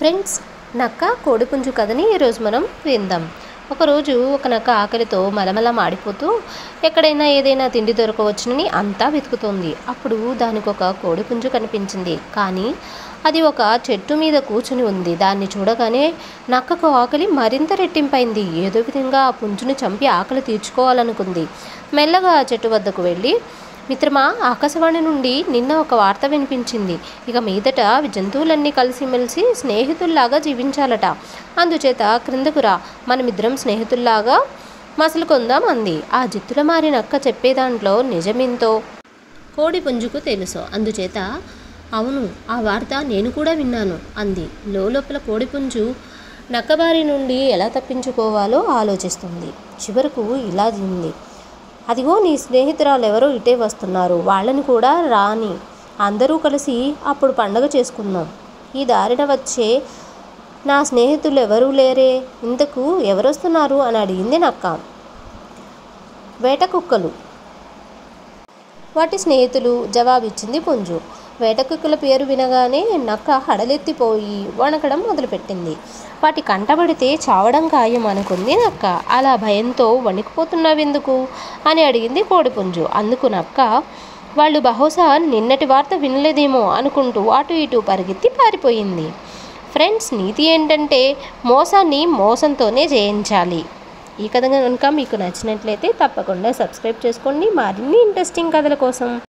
friends నక్క కోడిపుంజు కథని ఈరోజు మనం విందాం ఒకరోజు ఒక నక్క ఆకలితో మలమల మాడిపోతూ ఎక్కడైనా ఏదైనా తిండి దొరకవచ్చునని అంతా వెతుకుతోంది అప్పుడు దానికి ఒక కోడిపుంజు కనిపించింది కానీ అది ఒక చెట్టు మీద కూర్చుని ఉంది దాన్ని చూడగానే నక్కకు ఆకలి మరింత రెట్టింపైంది ఏదో విధంగా ఆ పుంజుని చంపి ఆకలి తీర్చుకోవాలనుకుంది మెల్లగా ఆ చెట్టు వద్దకు వెళ్ళి మిత్రమా ఆకాశవాణి నుండి నిన్న ఒక వార్త వినిపించింది ఇక మీదట జంతువులన్నీ కలిసిమెలిసి స్నేహితుల్లాగా జీవించాలట అందుచేత క్రిందకు రా మనమిద్దరం స్నేహితుల్లాగా మసలుకొందాం అంది ఆ జిత్తుల మారి నక్క చెప్పే దాంట్లో నిజమేంతో కోడి పుంజుకు తెలుసు అందుచేత అవును ఆ వార్త నేను కూడా విన్నాను అంది లోపల కోడిపుంజు నక్కబారి నుండి ఎలా తప్పించుకోవాలో ఆలోచిస్తుంది చివరకు ఇలా ఉంది అదిగో నీ స్నేహితురాలు ఎవరో ఇటే వస్తున్నారు వాళ్ళని కూడా రాని అందరూ కలిసి అప్పుడు పండగ చేసుకుందాం ఈ దారిన వచ్చే నా స్నేహితులు ఎవరూ లేరే ఇంతకు ఎవరొస్తున్నారు అని అడిగింది నక్క వేట కుక్కలు వాటి స్నేహితులు జవాబిచ్చింది పుంజు వేటకుక్కల పేరు వినగానే నక్క హడలెత్తిపోయి వణకడం మొదలుపెట్టింది వాటి కంటబడితే చావడం ఖాయం అనుకుంది నక్క అలా భయంతో వణికిపోతున్నావెందుకు అని అడిగింది కోడిపుంజు అందుకు నక్క వాళ్ళు బహుశా నిన్నటి వార్త వినలేదేమో అనుకుంటూ అటు ఇటు పరిగెత్తి పారిపోయింది ఫ్రెండ్స్ నీతి ఏంటంటే మోసాన్ని మోసంతోనే జయించాలి ఈ కథ కనుక మీకు నచ్చినట్లయితే తప్పకుండా సబ్స్క్రైబ్ చేసుకోండి మరిన్ని ఇంట్రెస్టింగ్ కథల కోసం